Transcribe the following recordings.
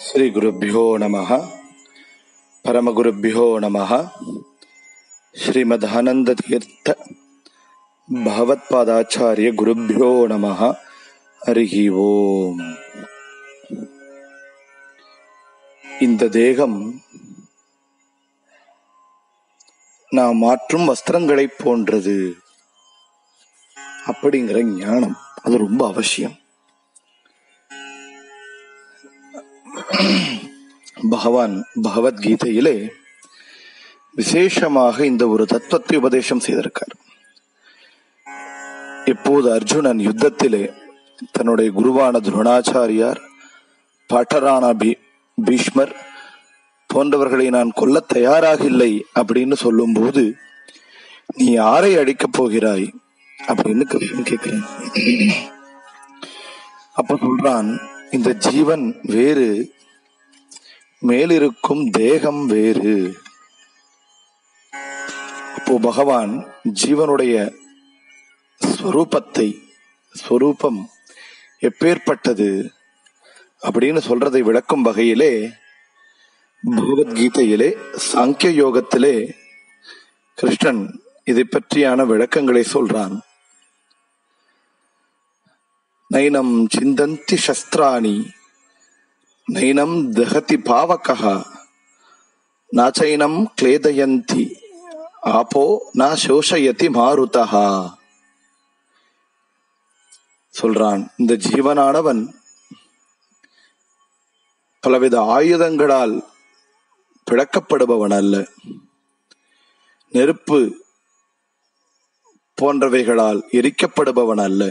ಶ್ರೀಗುರುಭ್ಯೋ ನಮಃ ಪರಮಗುರುಭ್ಯೋ ನಮಃ ಶ್ರೀಮದಾನಂದತೀರ್ಥ ಭಗವತ್ಪಾದಾಚಾರ್ಯ ಗುರುಭ್ಯೋ ನಮಃ ஹரி ஓம் இந்த தேகம் நாம் மாற்றும் வஸ்திரங்களைப் போன்றது அப்படிங்கிற ஞானம் அது ரொம்ப அவசியம் பகவான் பகவத்கீதையிலே விசேஷமாக இந்த ஒரு தத்துவத்தை உபதேசம் செய்திருக்கார் இப்போது அர்ஜுனன் யுத்தத்திலே தன்னுடைய குருவான துரோணாச்சாரியார் பாட்டரான பீ பீஷ்மர் போன்றவர்களை நான் கொல்ல தயாராக இல்லை அப்படின்னு சொல்லும்போது நீ யாரை அடிக்கப் போகிறாய் அப்படின்னு கிருஷ்ணன் கேட்கிறேன் அப்ப சொல்றான் இந்த ஜீவன் வேறு மேலிருக்கும் தேகம் வேறு அப்போ பகவான் ஜீவனுடைய ஸ்வரூபத்தை ஸ்வரூபம் எப்பேற்பட்டது அப்படின்னு சொல்றதை விளக்கும் வகையிலே பகவத்கீதையிலே சாங்கிய யோகத்திலே கிருஷ்ணன் இதை பற்றியான விளக்கங்களை சொல்றான் நைனம் சிந்தந்தி சஸ்திராணி நைனம் தகதி பாவகா நாச்சைனம் கிளேதயந்தி ஆப்போ நா சோஷயதி மாருதா சொல்றான் இந்த ஜீவனானவன் பலவித ஆயுதங்களால் பிளக்கப்படுபவன் அல்ல நெருப்பு போன்றவைகளால் எரிக்கப்படுபவன் அல்ல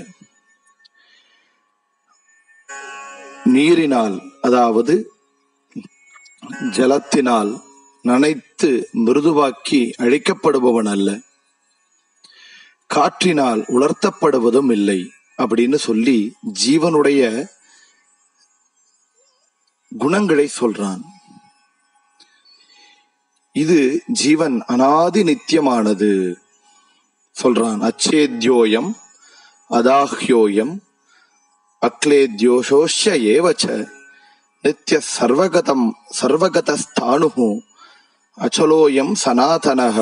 நீரினால் அதாவது ஜலத்தினால் நனைத்து மிருதுவாக்கி அழிக்கப்படுபவன் அல்ல காற்றினால் உலர்த்தப்படுவதும் இல்லை அப்படின்னு சொல்லி ஜீவனுடைய குணங்களை சொல்றான் இது ஜீவன் அனாதி நித்தியமானது சொல்றான் அச்சேத்யோயம் அதாஹ்யோயம் அக்லேத்யோஷோஷ்ய ஏவச்ச நித்திய சர்வகதம் சர்வகதஸ்தானு அச்சலோயம் சனாதனக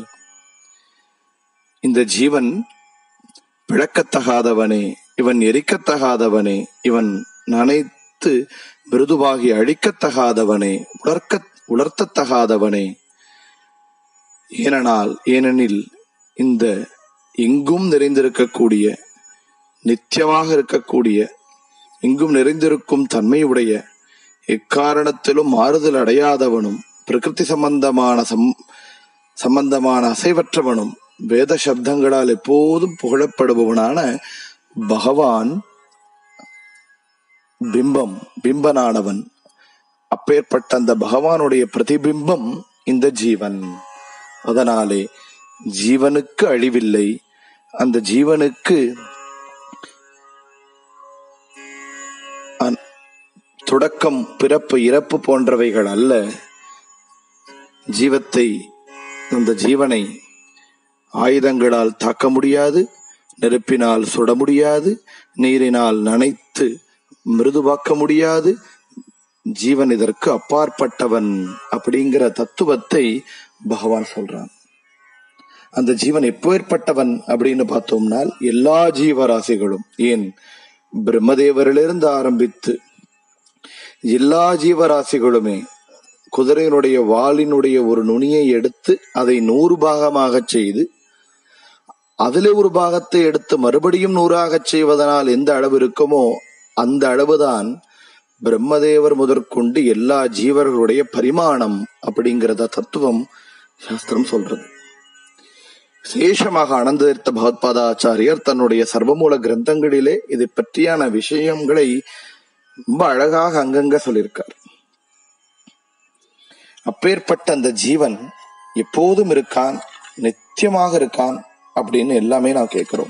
இந்த ஜீவன் பிழக்கத்தகாதவனே இவன் எரிக்கத்தகாதவனே இவன் நனைத்து மிருதுவாகி அழிக்கத்தகாதவனே உலர்க்க உலர்த்தத்தகாதவனே ஏனெனால் ஏனெனில் இந்த எங்கும் நிறைந்திருக்கக்கூடிய நித்தியமாக இருக்கக்கூடிய எங்கும் நிறைந்திருக்கும் தன்மையுடைய எக்காரணத்திலும் மாறுதல் அடையாதவனும் பிரகிருதி சம்பந்தமான சம் சம்பந்தமான அசைவற்றவனும் வேத சப்தங்களால் எப்போதும் புகழப்படுபவனான பகவான் பிம்பம் பிம்பனானவன் அப்பேற்பட்ட அந்த பகவானுடைய பிரதிபிம்பம் இந்த ஜீவன் அதனாலே ஜீவனுக்கு அழிவில்லை அந்த ஜீவனுக்கு தொடக்கம் பிறப்பு இறப்பு போன்றவைகள் அல்ல ஜீவத்தை அந்த ஜீவனை ஆயுதங்களால் தாக்க முடியாது நெருப்பினால் சுட முடியாது நீரினால் நனைத்து மிருதுவாக்க முடியாது ஜீவன் இதற்கு அப்பாற்பட்டவன் அப்படிங்கிற தத்துவத்தை பகவான் சொல்றான் அந்த ஜீவன் எப்பேற்பட்டவன் அப்படின்னு பார்த்தோம்னால் எல்லா ஜீவராசிகளும் ஏன் பிரம்மதேவரிலிருந்து ஆரம்பித்து எல்லா ஜீவராசிகளுமே குதிரையினுடைய வாளினுடைய ஒரு நுனியை எடுத்து அதை நூறு பாகமாக செய்து அதிலே ஒரு பாகத்தை எடுத்து மறுபடியும் நூறாக செய்வதனால் எந்த அளவு இருக்குமோ அந்த அளவுதான் பிரம்மதேவர் முதற்கொண்டு எல்லா ஜீவர்களுடைய பரிமாணம் அப்படிங்கிறத தத்துவம் சாஸ்திரம் சொல்றது விசேஷமாக அனந்ததீர்த்த பகவத்பாதாச்சாரியர் தன்னுடைய சர்வமூல கிரந்தங்களிலே இதை பற்றியான விஷயங்களை ரொம்ப அழகாக அங்கங்க சொல்லியிருக்கார் அப்பேற்பட்ட அந்த ஜீவன் எப்போதும் இருக்கான் நித்தியமாக இருக்கான் அப்படின்னு எல்லாமே நான் கேட்கிறோம்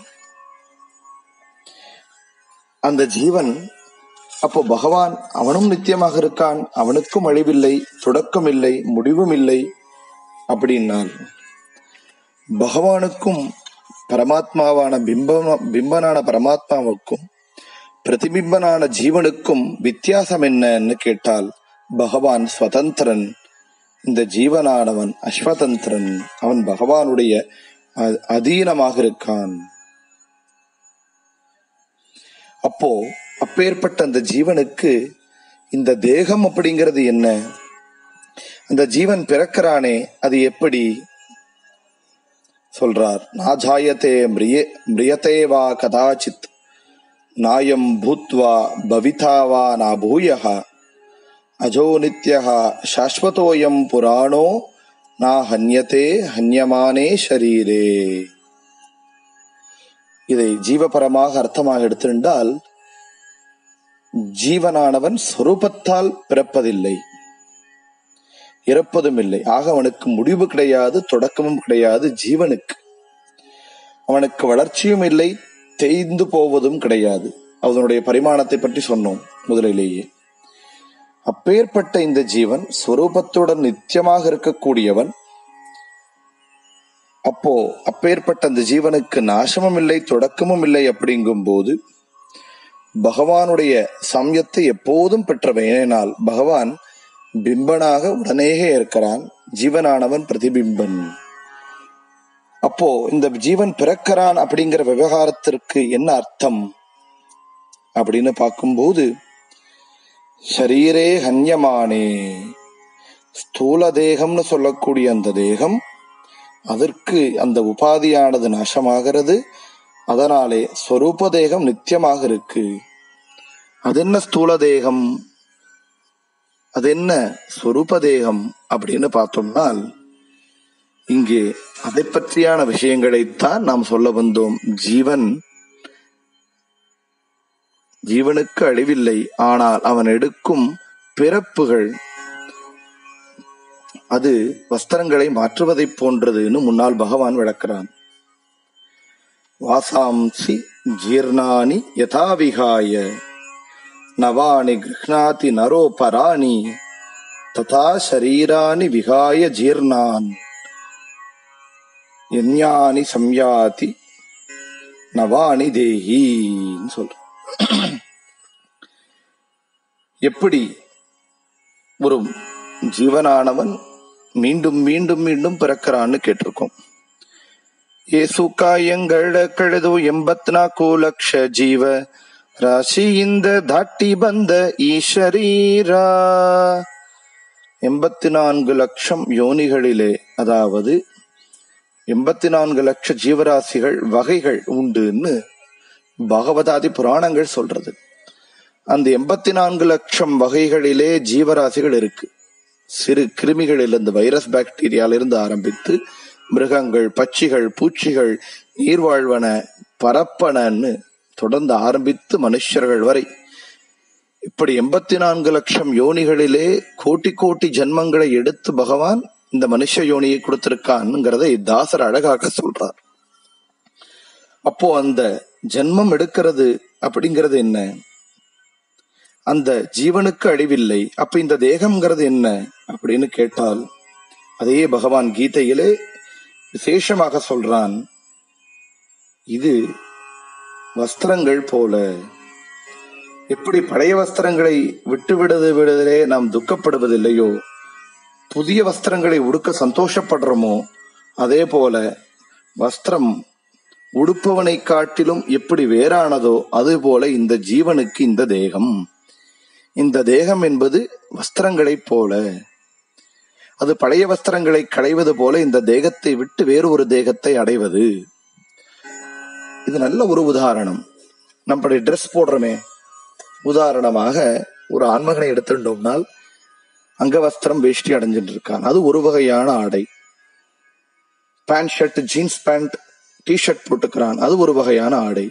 அந்த ஜீவன் அப்போ பகவான் அவனும் நித்தியமாக இருக்கான் அவனுக்கும் அழிவில்லை தொடக்கம் இல்லை முடிவும் இல்லை அப்படின்னால் பகவானுக்கும் பரமாத்மாவான பிம்பம் பிம்பனான பரமாத்மாவுக்கும் பிரதிபிம்பனான ஜீவனுக்கும் வித்தியாசம் என்னன்னு கேட்டால் பகவான் ஸ்வதந்திரன் இந்த ஜீவனானவன் அஸ்வதந்திரன் அவன் பகவானுடைய அ- அதீனமாக இருக்கான் அப்போ அப்பேற்பட்ட அந்த ஜீவனுக்கு இந்த தேகம் அப்படிங்கிறது என்ன அந்த ஜீவன் பிறக்கிறானே அது எப்படி சொல்றார் நாஜாயத்தே மிரிய மிரியதே வா கதாச்சித் நாயம் பூத்வா பவிதா வா நா பூயः அஜோ நித்யः சாஸ்வதோயம் புராணோ நா ஹன்யதே ஹன்யமானே ஷரீரே இதை ஜீவபரமாக அர்த்தமாக எடுத்திருந்தால் ஜீவனானவன் சொரூபத்தால் பிறப்பதில்லை இறப்பதும் இல்லை ஆக அவனுக்கு முடிவு கிடையாது தொடக்கமும் கிடையாது ஜீவனுக்கு அவனுக்கு வளர்ச்சியும் இல்லை தேய்ந்து போவதும் கிடையாது அதனுடைய பரிமாணத்தை பற்றி சொன்னோம் முதலிலேயே அப்பேற்பட்ட இந்த ஜீவன் ஸ்வரூபத்துடன் நித்தியமாக இருக்கக்கூடியவன் அப்போ அப்பேற்பட்ட அந்த ஜீவனுக்கு நாசமும் இல்லை தொடக்கமும் இல்லை அப்படிங்கும் போது பகவானுடைய சமயத்தை எப்போதும் பெற்றவன் ஏனால் பகவான் பிம்பனாக உடனேயே இருக்கிறான் ஜீவனானவன் பிரதிபிம்பன் அப்போ இந்த ஜீவன் பிறக்கிறான் அப்படிங்கிற விவகாரத்திற்கு என்ன அர்த்தம் அப்படின்னு பார்க்கும்போது ஷரீரே ஹன்யமானே ஸ்தூல தேகம்னு சொல்லக்கூடிய அந்த தேகம் அதற்கு அந்த உபாதியானது நாசமாகிறது அதனாலே ஸ்வரூப தேகம் நித்தியமாக இருக்கு அது என்ன ஸ்தூல தேகம் அது என்ன ஸ்வரூப தேகம் அப்படின்னு பார்த்தோம்னால் இங்கே அதை பற்றியான விஷயங்களைத்தான் நாம் சொல்ல வந்தோம் ஜீவன் ஜீவனுக்கு அழிவில்லை ஆனால் அவன் எடுக்கும் பிறப்புகள் அது வஸ்திரங்களை மாற்றுவதைப் போன்றதுன்னு முன்னால் பகவான் விளக்குறான் வாசாம்சி ஜீர்ணானி யதாவிகாய நவானி கிருஹ்ணாதி நரோ பராணி ததா ஷரீராணி விகாய ஜீர்ணான் எஞ்ஞானி சம்யாதி நவானி தேஹின்னு சொல்ற எப்படி ஒரு ஜீவனானவன் மீண்டும் மீண்டும் மீண்டும் பிறக்கிறான்னு ಕೇಟಿರ್ಕೋಂ ಏಸು ಕಾಯಂಗಳ ಕಳೆದು ಎಂಬತ್ನಾಲ್ಕು ಲಕ್ಷ ಜೀವ ರಾಶಿಯಿಂದ ದಾಟಿ ಬಂದ ಈ ಶರೀರ எண்பத்தி நான்கு லட்சம் யோனிகளிலே அதாவது எண்பத்தி நான்கு லட்ச ஜீவராசிகள் வகைகள் உண்டுன்னு பகவதாதி புராணங்கள் சொல்றது அந்த எண்பத்தி நான்கு லட்சம் வகைகளிலே ஜீவராசிகள் இருக்கு சிறு கிருமிகளிலிருந்து வைரஸ் பாக்டீரியாலிருந்து ஆரம்பித்து மிருகங்கள் பட்சிகள் பூச்சிகள் நீர்வாழ்வன பரப்பனன்னு தொடர்ந்து ஆரம்பித்து மனுஷர்கள் வரை இப்படி எண்பத்தி நான்கு லட்சம் யோனிகளிலே கோட்டி கோட்டி ஜென்மங்களை எடுத்து பகவான் இந்த மனுஷ யோனியை கொடுத்திருக்கான்ங்கிறதை தாசர் அழகாக சொல்றார் அப்போ அந்த ஜென்மம் எடுக்கிறது அப்படிங்கிறது என்ன அந்த ஜீவனுக்கு அழிவில்லை அப்ப இந்த தேகம்ங்கிறது என்ன அப்படின்னு கேட்டால் அதையே பகவான் கீதையிலே விசேஷமாக சொல்றான் இது வஸ்திரங்கள் போல எப்படி பழைய வஸ்திரங்களை விட்டு விடுது விடுதலே நாம் துக்கப்படுவதில்லையோ புதிய வஸ்திரங்களை உடுக்க சந்தோஷப்படுறோமோ அதே போல வஸ்திரம் உடுப்பவனை காட்டிலும் எப்படி வேறானதோ அது போல இந்த ஜீவனுக்கு இந்த தேகம் இந்த தேகம் என்பது வஸ்திரங்களைப் போல அது பழைய வஸ்திரங்களை களைவது போல இந்த தேகத்தை விட்டு வேறு ஒரு தேகத்தை அடைவது இது நல்ல ஒரு உதாரணம் நம்மளுடைய ட்ரெஸ் போடுறோமே உதாரணமாக ஒரு ஆண்மகனை எடுத்துட்டோம்னால் அங்கவஸ்திரம் வேஷ்டி அடைஞ்சிட்டு இருக்கான் அது ஒரு வகையான ஆடை pant shirt jeans pant T-shirt போட்டுக்கிறான் அது ஒரு வகையான ஆடை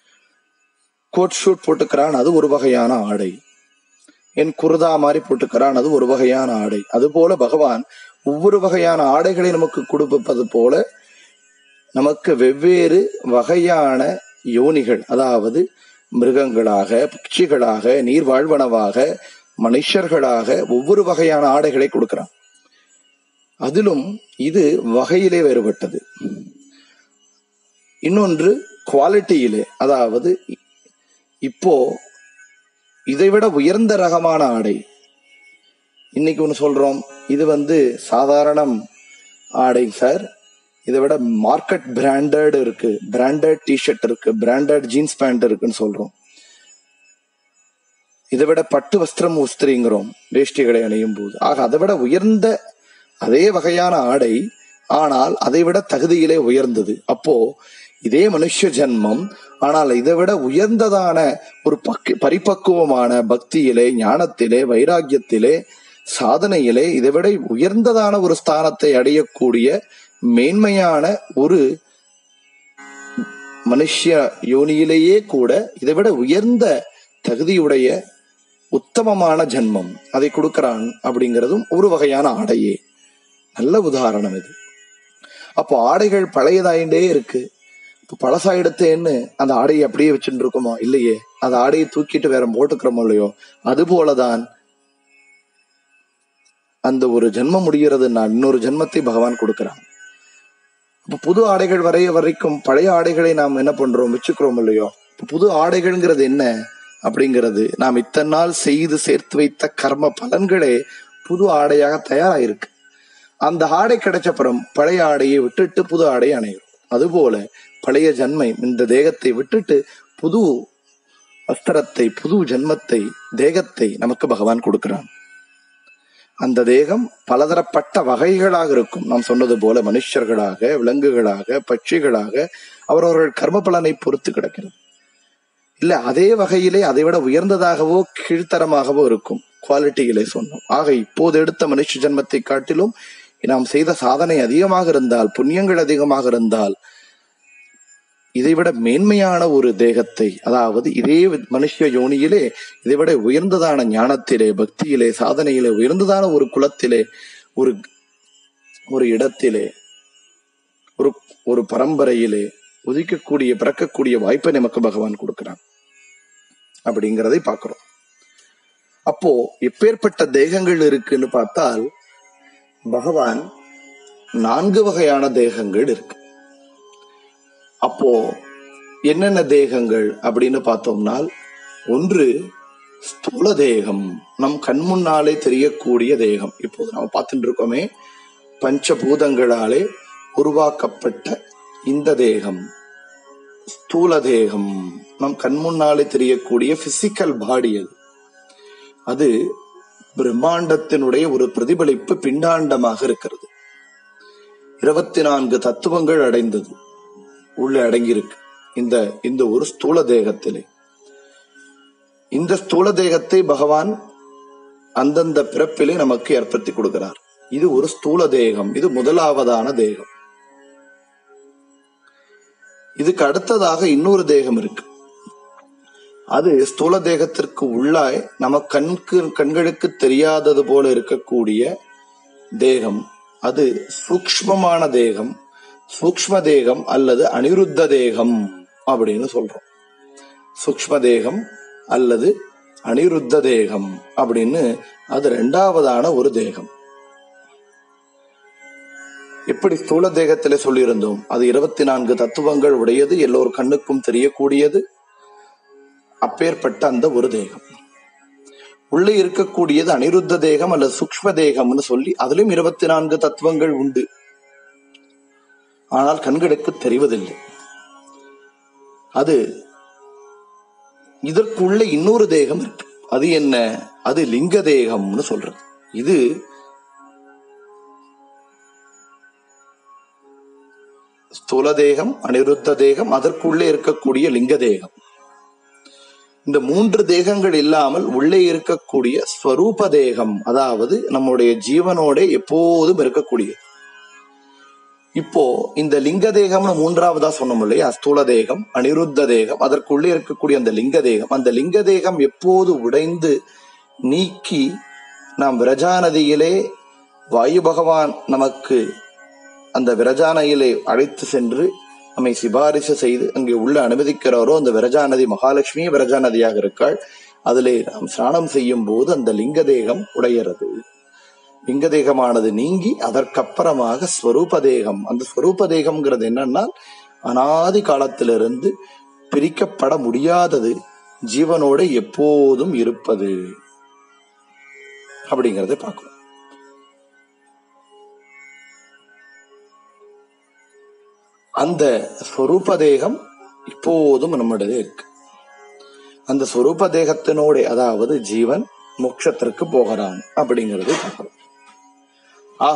கோட் ஷூட் போட்டுக்கிறான் அது ஒரு வகையான ஆடை என் குருதா மாதிரி போட்டுக்கிறான் அது ஒரு வகையான ஆடை அது போல பகவான் ஒவ்வொரு வகையான ஆடைகளை நமக்கு கொடுப்பது போல நமக்கு வெவ்வேறு வகையான யோனிகள் அதாவது மிருகங்களாக பட்சிகளாக நீர் வாழ்வனவாக மனுஷர்களாக ஒவ்வொரு வகையான ஆடைகளை கொடுக்கிறான் அதிலும் இது வகையிலே வேறுபட்டது இன்னொன்று குவாலிட்டியிலே அதாவது இப்போ இதைவிட உயர்ந்த ரகமான ஆடை இன்னைக்கு ஒன்று சொல்றோம் இது வந்து சாதாரணம் ஆடை சார் இதை விட மார்க்கெட் பிராண்டட் இருக்கு பிராண்டட் டிஷர்ட் இருக்கு பிராண்டட் ஜீன்ஸ் பேண்ட் இருக்குன்னு சொல்றோம் இதை விட பட்டு வஸ்திரம் உஸ்திரிங்கிறோம் வேஷ்டிகளை அணியும் போது ஆக அதை விட உயர்ந்த அதே வகையான ஆடை ஆனால் அதை விட தகுதியிலே உயர்ந்தது அப்போ இதே மனுஷ ஜென்மம் ஆனால் இதை விட உயர்ந்ததான ஒரு பக்கு பரிபக்குவமான பக்தியிலே ஞானத்திலே வைராக்கியத்திலே சாதனையிலே இதை விட உயர்ந்ததான ஒரு ஸ்தானத்தை அடையக்கூடிய மேன்மையான ஒரு மனுஷ யோனியிலேயே கூட இதை விட உயர்ந்த தகுதியுடைய உத்தமமான ஜென்மம் அதை கொடுக்கறான் அப்படிங்கிறதும் ஒரு வகையான ஆடையே நல்ல உதாரணம் இது அப்போ ஆடைகள் பழையதாயிண்டே இருக்கு இப்போ பழசாயிடத்தேன்னு அந்த ஆடையை அப்படியே வச்சுட்டு இருக்கோமோ இல்லையே அந்த ஆடையை தூக்கிட்டு வேற போட்டுக்கிறோமோ இல்லையோ அது போலதான் அந்த ஒரு ஜென்மம் முடிகிறதுன்னா இன்னொரு ஜென்மத்தை பகவான் கொடுக்கிறான் இப்ப புது ஆடைகள் வரைய வரைக்கும் பழைய ஆடைகளை நாம் என்ன பண்றோம் வச்சுக்கிறோம் இல்லையோ இப்ப புது ஆடைகள்ங்கிறது என்ன அப்படிங்கிறது நாம் இத்தனை நாள் செய்து சேர்த்து வைத்த கர்ம பலன்களே புது ஆடையாக தயாராயிருக்கு அந்த ஆடை கிடைச்சப்புறம் பழைய ஆடையை விட்டுட்டு புது ஆடை அணையும் அதுபோல பழைய ஜன்மை இந்த தேகத்தை விட்டுட்டு புது வஸ்திரத்தை புது ஜன்மத்தை தேகத்தை நமக்கு பகவான் கொடுக்கிறான் அந்த தேகம் பலதரப்பட்ட வகைகளாக இருக்கும் நாம் சொன்னது போல மனுஷர்களாக விலங்குகளாக பட்சிகளாக அவரவர்கள் கர்ம பலனை பொறுத்து கிடக்கிறது இல்ல அதே வகையிலே அதை விட உயர்ந்ததாகவோ கீழ்த்தரமாகவோ இருக்கும் குவாலிட்டியிலே சொன்னோம் ஆக இப்போது எடுத்த மனுஷ ஜென்மத்தை காட்டிலும் நாம் செய்த சாதனை அதிகமாக இருந்தால் புண்ணியங்கள் அதிகமாக இருந்தால் இதைவிட மேன்மையான ஒரு தேகத்தை அதாவது இதே மனுஷ யோனியிலே இதைவிட உயர்ந்ததான ஞானத்திலே பக்தியிலே சாதனையிலே உயர்ந்ததான ஒரு குலத்திலே ஒரு ஒரு இடத்திலே ஒரு ஒரு பரம்பரையிலே உதிக்கக்கூடிய பிறக்கக்கூடிய வாய்ப்பை நமக்கு பகவான் கொடுக்கிறான் அப்படிங்கிறதை பார்க்கிறோம் அப்போ எப்பேற்பட்ட தேகங்கள் இருக்குன்னு பார்த்தால் பகவான் நான்கு வகையான தேகங்கள் இருக்கு அப்போ என்னென்ன தேகங்கள் அப்படின்னு பார்த்தோம்னால் ஒன்று ஸ்தூல தேகம் நம் கண் முன்னாலே தெரியக்கூடிய தேகம் இப்போது நம்ம பார்த்துட்டு இருக்கோமே பஞ்சபூதங்களாலே உருவாக்கப்பட்ட இந்த தேகம் ஸ்தூல தேகம் நம் கண் முன்னாலே தெரியக்கூடிய பிசிக்கல் பாடி அது அது பிரம்மாண்டத்தினுடைய ஒரு பிரதிபலிப்பு பிண்டாண்டமாக இருக்கிறது இருபத்தி நான்கு தத்துவங்கள் அடைந்தது உள்ள அடங்கியிருக்கு இந்த இந்த ஒரு ஸ்தூல தேகத்திலே இந்த ஸ்தூல தேகத்தை பகவான் அந்தந்த பிறப்பிலே நமக்கு ஏற்படுத்தி கொடுக்கிறார் இது ஒரு ஸ்தூல தேகம் இது முதலாவதான தேகம் இதுக்கு அடுத்ததாக இன்னொரு தேகம் இருக்கு அது ஸ்தூல தேகத்திற்கு உள்ளாய் நம்ம கண்க்கு கண்களுக்கு தெரியாதது போல இருக்கக்கூடிய தேகம் அது சூக்ஷ்மமான தேகம் சூக்ஷ்ம தேகம் அல்லது அனிருத்த தேகம் அப்படின்னு சொல்றோம் சூக்ஷ்ம தேகம் அல்லது அனிருத்த தேகம் அப்படின்னு அது ரெண்டாவதான ஒரு தேகம் எப்படி ஸ்தூல தேகத்திலே சொல்லியிருந்தோம் அது இருபத்தி நான்கு தத்துவங்கள் உடையது எல்லோர் கண்ணுக்கும் தெரியக்கூடியது அப்பேற்பட்ட அந்த ஒரு தேகம் உள்ளே இருக்கக்கூடியது அனிருத்த தேகம் அல்லது சூக்ஷ்ம தேகம்னு சொல்லி அதிலும் இருபத்தி நான்கு தத்துவங்கள் உண்டு ஆனால் கண்களுக்கு தெரிவதில்லை அது இதற்குள்ள இன்னொரு தேகம் இருக்கு அது என்ன அது லிங்க தேகம்னு சொல்றது இது ஸ்தூல தேகம் அனிருத்த தேகம் அதற்குள்ளே இருக்கக்கூடிய லிங்க தேகம் இந்த மூன்று தேகங்கள் இல்லாமல் உள்ளே இருக்கக்கூடிய ஸ்வரூப தேகம் அதாவது நம்முடைய ஜீவனோட எப்போதும் இருக்கக்கூடியது இப்போ இந்த லிங்க தேகம்னு மூன்றாவதா சொன்னோம் இல்லையா ஸ்தூல தேகம் அனிருத்த தேகம் அதற்குள்ளே இருக்கக்கூடிய அந்த லிங்க தேகம் அந்த லிங்க தேகம் எப்போது உடைந்து நீக்கி நாம் விரஜா நதியிலே வாயு பகவான் நமக்கு அந்த விரஜானையிலே அழைத்து சென்று நம்மை சிபாரிசு செய்து அங்கே உள்ள அனுமதிக்கிறாரோ அந்த விரஜா நதி மகாலட்சுமியே விரஜா நதியாக இருக்காள் அதிலே நாம் ஸ்நானம் செய்யும் போது அந்த லிங்க தேகம் உடைகிறது லிங்க தேகமானது நீங்கி அதற்கப்புறமாக ஸ்வரூப தேகம் அந்த ஸ்வரூப தேகம்ங்கிறது என்னன்னா அனாதி காலத்திலிருந்து பிரிக்கப்பட முடியாதது ஜீவனோட எப்போதும் இருப்பது அப்படிங்கறதை பார்க்கணும் அந்த ஸ்வரூப தேகம் இப்போதும் நம்மிடையே இருக்கு அந்த ஸ்வரூப தேகத்தினோட அதாவது ஜீவன் மோட்சத்திற்கு போகிறான் அப்படிங்கறதை பார்க்கணும் ஆக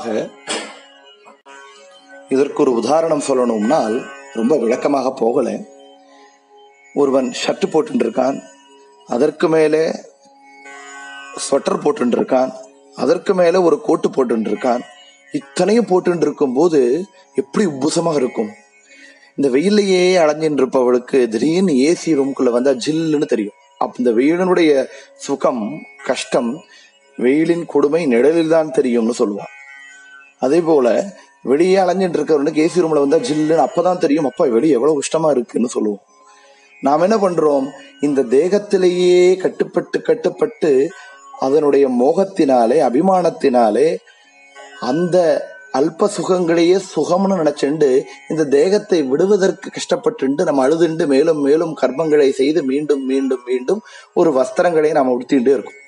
இதற்கு ஒரு உதாரணம் சொல்லணும்னால் ரொம்ப விளக்கமாக போகல ஒருவன் ஷர்ட் போட்டு இருக்கான் அதற்கு மேலே ஸ்வெட்டர் போட்டு இருக்கான் அதற்கு மேல ஒரு கோட்டு போட்டு இருக்கான் இத்தனையும் போட்டு இருக்கும் போது எப்படி உப்புசமாக இருக்கும் இந்த வெயிலையே அலைஞ்சின்னு இருப்பவளுக்கு திடீர்னு ஏசி ரூம்குள்ள வந்தா ஜில்லுன்னு தெரியும் அப்ப இந்த வெயிலினுடைய சுகம் கஷ்டம் வெயிலின் கொடுமை நிழலில் தான் தெரியும்னு சொல்லுவான் அதே போல வெளியே அலைஞ்சிட்டு இருக்கிறவனுக்கு ஏசி ரூம்ல வந்தா ஜில்லுன்னு அப்பதான் தெரியும் அப்பா வெளியே எவ்வளவு இஷ்டமா இருக்குன்னு சொல்லுவோம் நாம் என்ன பண்றோம் இந்த தேகத்திலேயே கட்டுப்பட்டு கட்டுப்பட்டு அதனுடைய மோகத்தினாலே அபிமானத்தினாலே அந்த அல்ப சுகங்களையே சுகம்னு நினைச்சுண்டு இந்த தேகத்தை விடுவதற்கு கஷ்டப்பட்டு நம்ம அழுதுண்டு மேலும் மேலும் கர்மங்களை செய்து மீண்டும் மீண்டும் மீண்டும் ஒரு வஸ்திரங்களை நாம உடுத்திட்டு இருக்கோம்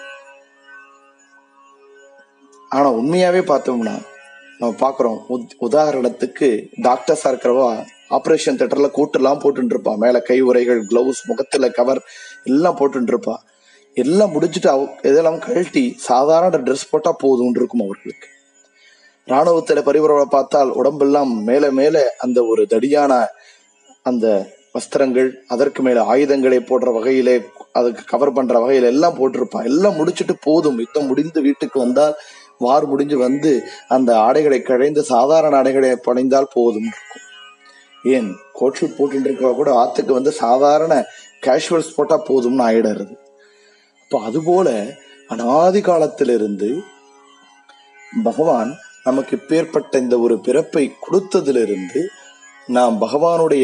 ஆனா உண்மையாவே பார்த்தோம்னா நம்ம பாக்குறோம் உத்- உதாரணத்துக்கு டாக்டர்ஸா இருக்கிறவா ஆபரேஷன் தியேட்டர்ல கூட்டெல்லாம் போட்டுட்டு இருப்பா மேல கை உரைகள் கிளவுஸ் முகத்துல கவர் எல்லாம் போட்டுட்டு இருப்பா எல்லாம் முடிச்சுட்டு அவ இதெல்லாம் கழட்டி சாதாரண ட்ரெஸ் போட்டா போதும்னு இருக்கும் அவர்களுக்கு ராணுவத்துல பரிவரவை பார்த்தால் உடம்பெல்லாம் மேல மேல அந்த ஒரு தடியான அந்த வஸ்திரங்கள் அதற்கு மேல ஆயுதங்களை போடுற வகையிலே அதுக்கு கவர் பண்ற வகையில எல்லாம் போட்டிருப்பான் எல்லாம் முடிச்சிட்டு போதும் யுத்தம் முடிந்து வீட்டுக்கு வந்தால் வார் முடிஞ்சு வந்து அந்த ஆடைகளை கழைந்து சாதாரண ஆடைகளை பணிந்தால் போதும் இருக்கும் ஏன் கோட்ஷூட் போட்டு இருக்கவா கூட ஆத்துக்கு வந்து சாதாரண கேஷுவல்ஸ் போட்டா போதும்னு ஆயிடுறது அப்ப அதுபோல அனாதி காலத்திலிருந்து பகவான் நமக்கு இப்பேற்பட்ட இந்த ஒரு பிறப்பை கொடுத்ததிலிருந்து நாம் பகவானுடைய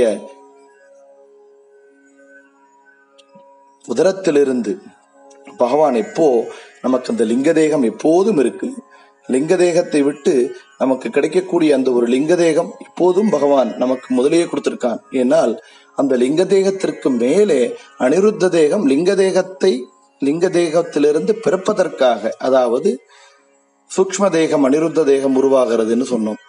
உதரத்திலிருந்து பகவான் எப்போ நமக்கு அந்த லிங்க தேகம் எப்போதும் இருக்கு லிங்க தேகத்தை விட்டு நமக்கு கிடைக்கக்கூடிய அந்த ஒரு லிங்க தேகம் இப்போதும் பகவான் நமக்கு முதலேயே கொடுத்திருக்கான் ஏனால் அந்த லிங்க தேகத்திற்கு மேலே அனிருத்த தேகம் லிங்க தேகத்தை லிங்க தேகத்திலிருந்து பிறப்பதற்காக அதாவது சூக்ஷ்ம தேகம் அனிருத்த தேகம் உருவாகிறதுன்னு சொன்னோம்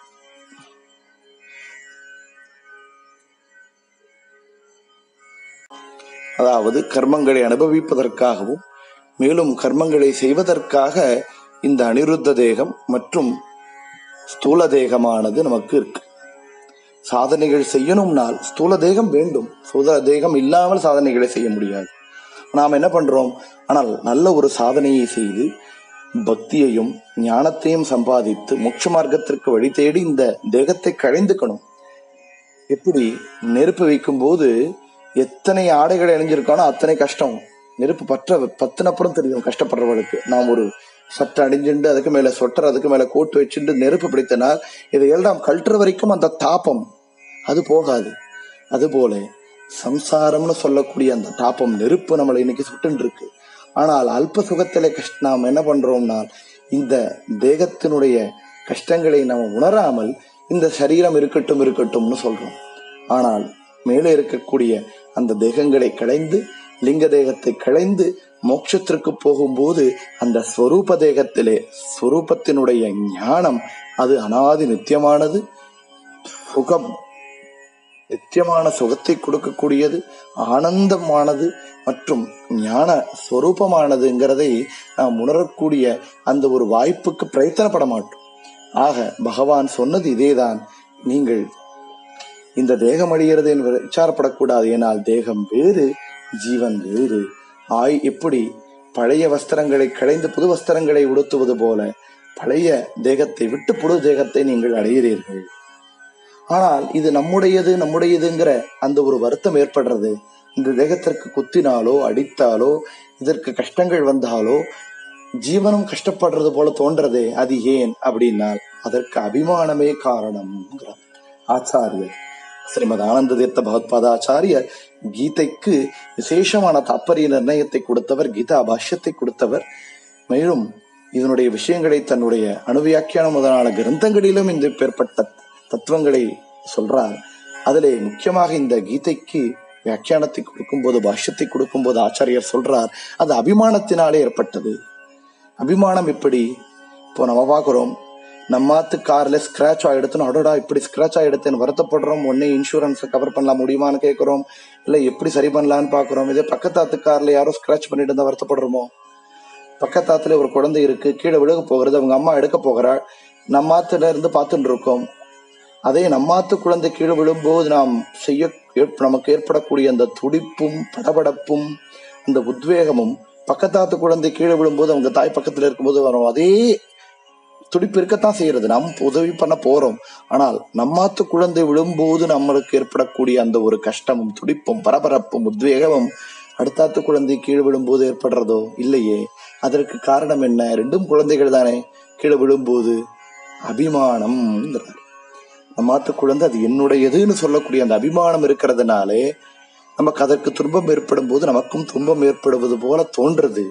அதாவது கர்மங்களை அனுபவிப்பதற்காகவும் மேலும் கர்மங்களை செய்வதற்காக இந்த அனிருத்த தேகம் மற்றும் ஸ்தூல தேகமானது நமக்கு இருக்கு சாதனைகள் செய்யணும்னால் ஸ்தூல தேகம் வேண்டும் ஸ்தூல தேகம் இல்லாமல் சாதனைகளை செய்ய முடியாது நாம் என்ன பண்றோம் ஆனால் நல்ல ஒரு சாதனையை செய்து பக்தியையும் ஞானத்தையும் சம்பாதித்து மோட்ச மார்க்கத்திற்கு வழி தேடி இந்த தேகத்தை கழிந்துக்கணும் எப்படி நெருப்பு வைக்கும் போது எத்தனை ஆடைகள் அணிஞ்சிருக்கானோ அத்தனை கஷ்டம் நெருப்பு பற்ற பத்தினப்புறம் தெரியும் கஷ்டப்படுறவளுக்கு நாம் ஒரு சட்டை அணிஞ்சுண்டு அதுக்கு மேல சொட்டர் அதுக்கு மேல கோட்டு வச்சுட்டு நெருப்பு பிடித்தனால் இதையெல்லாம் கழட்டுற வரைக்கும் அந்த தாபம் அது போகாது அதுபோல சம்சாரம்னு சொல்லக்கூடிய அந்த தாபம் நெருப்பு நம்மளை இன்னைக்கு சுட்டுன்னு இருக்கு ஆனால் அல்ப சுகத்திலே கஷ்ட நாம் என்ன பண்றோம்னா இந்த தேகத்தினுடைய கஷ்டங்களை நாம் உணராமல் இந்த சரீரம் இருக்கட்டும் இருக்கட்டும்னு சொல்றோம் ஆனால் மேலே இருக்கக்கூடிய அந்த தேகங்களை களைந்து லிங்க தேகத்தை களைந்து மோட்சத்திற்கு போகும்போது அந்த ஸ்வரூப தேகத்திலே ஸ்வரூபத்தினுடைய ஞானம் அது அனாதி நித்தியமானது சுகம் நித்தியமான சுகத்தை கொடுக்கக்கூடியது ஆனந்தமானது மற்றும் ஞான ஸ்வரூபமானதுங்கிறதை நாம் உணரக்கூடிய அந்த ஒரு வாய்ப்புக்கு பிரயத்தனப்பட மாட்டோம் ஆக பகவான் சொன்னது இதேதான் நீங்கள் இந்த தேகம் அழிகிறது என்று விசாரப்படக்கூடாது ஏனால் தேகம் வேறு ஜீவன் வேறு ஆய் எப்படி பழைய வஸ்திரங்களை களைந்து புது வஸ்திரங்களை உடுத்துவது போல பழைய தேகத்தை விட்டு புது தேகத்தை நீங்கள் அடைகிறீர்கள் ஆனால் இது நம்முடையது நம்முடையதுங்கிற அந்த ஒரு வருத்தம் ஏற்படுறது இந்த தேகத்திற்கு குத்தினாலோ அடித்தாலோ இதற்கு கஷ்டங்கள் வந்தாலோ ஜீவனும் கஷ்டப்படுறது போல தோன்றதே அது ஏன் அப்படின்னால் அதற்கு அபிமானமே காரணம்ங்கிறார் ஆச்சாரியர் ஸ்ரீமத் ஆனந்த தீர்த்த பகவத்பாதாச்சாரியர் கீதைக்கு விசேஷமான தாற்பரிய நிர்ணயத்தை கொடுத்தவர் கீதா பாஷ்யத்தை கொடுத்தவர் மேலும் இதனுடைய விஷயங்களை தன்னுடைய அணுவியாக்கியானம் முதலான கிரந்தங்களிலும் இந்த பேர்பட்ட தத்துவங்களை சொல்றார் அதிலே முக்கியமாக இந்த கீதைக்கு வியாக்கியானத்தை கொடுக்கும்போது பாஷ்யத்தை கொடுக்கும்போது ஆச்சாரியர் சொல்றார் அது அபிமானத்தினாலே ஏற்பட்டது அபிமானம் எப்படி இப்போ நம்ம பார்க்குறோம் நம்மாத்து கார்ல ஸ்கிராச் ஆயிடுத்துன்னு அடடா இப்படி ஸ்கிராச் ஆயிடுத்துன்னு வருத்தப்படுறோம் உடனே இன்சூரன்ஸை கவர் பண்ணலாம் முடியுமான்னு கேட்குறோம் இல்லை எப்படி சரி பண்ணலான்னு பார்க்குறோம் இதே பக்கத்தாத்து கார்ல யாரோ ஸ்கிராச் பண்ணிட்டு இருந்தா வருத்தப்படுறோமோ பக்கத்தாத்துல ஒரு குழந்தை இருக்கு கீழே விழுக போகிறது அவங்க அம்மா எடுக்க போகிறாள் நம்மாத்துல இருந்து பார்த்துட்டு இருக்கோம் அதே நம்மாத்து குழந்தை கீழே விழும்போது நாம் செய்ய ஏற்ப- நமக்கு ஏற்படக்கூடிய அந்த துடிப்பும் படபடப்பும் அந்த உத்வேகமும் பக்கத்தாத்து குழந்தை கீழே விழும்போது அவங்க தாய் பக்கத்துல இருக்கும்போது வரும் அதே துடிப்பு இருக்கத்தான் செய்யறது நாம் உதவி பண்ண போறோம் ஆனால் நம்மாத்து குழந்தை விழும்போது நம்மளுக்கு ஏற்படக்கூடிய அந்த ஒரு கஷ்டமும் துடிப்பும் பரபரப்பும் உத்வேகமும் அடுத்தாத்து குழந்தை கீழே விழும்போது ஏற்படுறதோ இல்லையே அதற்கு காரணம் என்ன ரெண்டும் குழந்தைகள் தானே கீழே விழும்போது அபிமானம் நம்மாத்து குழந்தை அது என்னுடையதுன்னு சொல்லக்கூடிய அந்த அபிமானம் இருக்கிறதுனாலே நமக்கு அதற்கு துன்பம் ஏற்படும் போது நமக்கும் துன்பம் ஏற்படுவது போல தோன்றது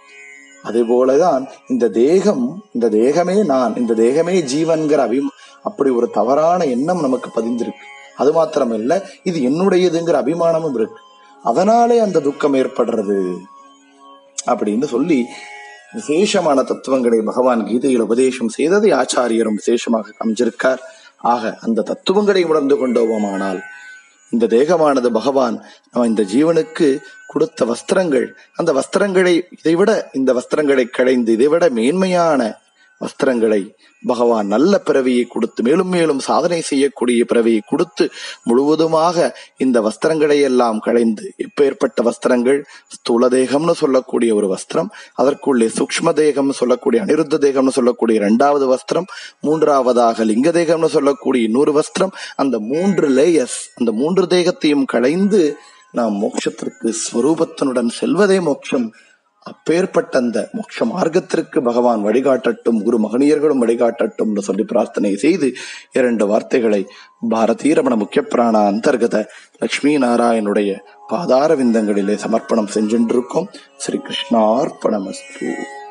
அதே போலதான் இந்த தேகம் இந்த தேகமே நான் இந்த தேகமே ஜீவன்கிற அபிம் அப்படி ஒரு தவறான எண்ணம் நமக்கு பதிந்திருக்கு அது மாத்திரமல்ல இது என்னுடையதுங்கிற அபிமானமும் இருக்கு அதனாலே அந்த துக்கம் ஏற்படுறது அப்படின்னு சொல்லி விசேஷமான தத்துவங்களை பகவான் கீதையில் உபதேசம் செய்ததை ஆச்சாரியரும் விசேஷமாக அமைஞ்சிருக்கார் ஆக அந்த தத்துவங்களை உணர்ந்து கொண்டோமானால் இந்த தேகமானது பகவான் நம்ம இந்த ஜீவனுக்கு கொடுத்த வஸ்திரங்கள் அந்த வஸ்திரங்களை இதைவிட இந்த வஸ்திரங்களை களைந்து இதைவிட மேன்மையான வஸ்திரங்களை பகவான் நல்ல பிறவியை கொடுத்து மேலும் மேலும் சாதனை செய்யக்கூடிய பிறவியை கொடுத்து முழுவதுமாக இந்த வஸ்திரங்களை எல்லாம் களைந்து எப்பேற்பட்ட வஸ்திரங்கள் ஸ்தூல தேகம்னு சொல்லக்கூடிய ஒரு வஸ்திரம் அதற்குள்ளே சூக்ஷ்ம தேகம்னு சொல்லக்கூடிய அனிருத்த தேகம்னு சொல்லக்கூடிய இரண்டாவது வஸ்திரம் மூன்றாவதாக லிங்க தேகம்னு சொல்லக்கூடிய இன்னொரு வஸ்திரம் அந்த மூன்று லேயர்ஸ் அந்த மூன்று தேகத்தையும் களைந்து நாம் மோட்சத்திற்கு ஸ்வரூபத்தினுடன் செல்வதே மோட்சம் அப்பேற்பட்ட அந்த மோட்ச மார்க்கத்திற்கு பகவான் வழிகாட்டட்டும் குரு மகனியர்களும் வழிகாட்டட்டும் சொல்லி பிரார்த்தனை செய்து இரண்டு வார்த்தைகளை பாரதீய ரமண முக்கிய பிராண அந்தர்கத லட்சுமி நாராயணுடைய பாதார விந்தங்களிலே சமர்ப்பணம் செஞ்சின்றிருக்கோம் ஸ்ரீ கிருஷ்ணார்ப்பணமஸ்து